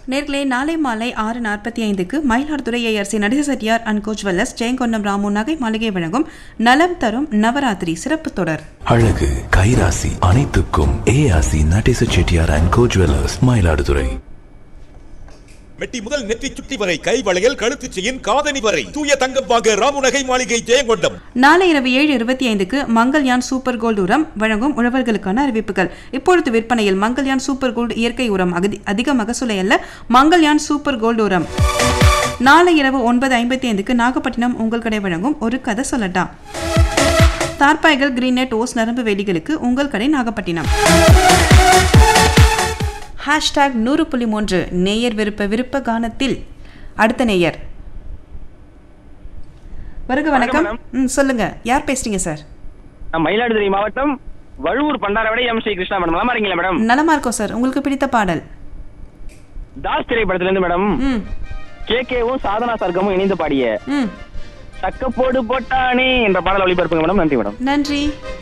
நேர்களே நாளை மாலை ஆறு நாற்பத்தி ஐந்துக்கு Mayiladuthurai ARC Natesa Chettiar and co jewellers Jayankondam Ramu நகை மாளிகை வழங்கும் நலம் தரும் நவராத்திரி சிறப்பு தொடர் அழகு கைராசி அனைத்துக்கும் ARC Natesa Chettiar and co jewellers Mayiladuthurai மெட்டி முதல் நெற்றி சுட்டி வரை கை வளையல் கழுத்து செயின் காதணி வரை தூய தங்கம் வாங்க ராமுநகை மாளிகை ஜெயங்கொண்டம் நாளை இரவு ஏழு இருபத்தி ஐந்துக்கு மங்கள்யான் சூப்பர் கோல்டு உரம் வழங்கும் உழவர்களுக்கான அறிவிப்புகள் இப்பொழுது விற்பனையில் மங்கள்யான் சூப்பர் கோல்டு இயற்கை உரம் அகதி அதிக மகசூலை அல்ல மங்கள்யான் சூப்பர் கோல்டு உரம் நாளை இரவு ஒன்பது ஐம்பத்தி ஐந்துக்கு நாகப்பட்டினம் உங்கள் கடை வழங்கும் ஒரு கதை சொல்லட்டா தார்பாய்கள் கிரீன் நெட் ஓஸ் நரம்பு வேலிகளுக்கு உங்கள் கடை நாகப்பட்டினம் ஹேஷ்டாக் நூறு புள்ளி மூன்று நேயர் விருப்ப விருப்ப கானத்தில் அடுத்த நேயர் வருக வணக்கம் ம் சொல்லுங்க யார் பேசுறீங்க சார் நான் மயிலாடுதுறை மாவட்டம் வழுவூர் பண்டாரவடை எம் ஸ்ரீ கிருஷ்ணா மேடம் நல்லா இருக்கீங்களா மேடம் நலமா இருக்கோம் சார் உங்களுக்கு பிடித்த பாடல் தாஸ் திரைப்படத்துல இருந்து மேடம் ம் கே கேவும் சாதனா சர்க்கமும் இணைந்து பாடிய ம் சக்கப்போடு போட்டானே என்ற பாடல் ஒளிபரப்புங்க மேடம் நன்றி மேடம் நன்றி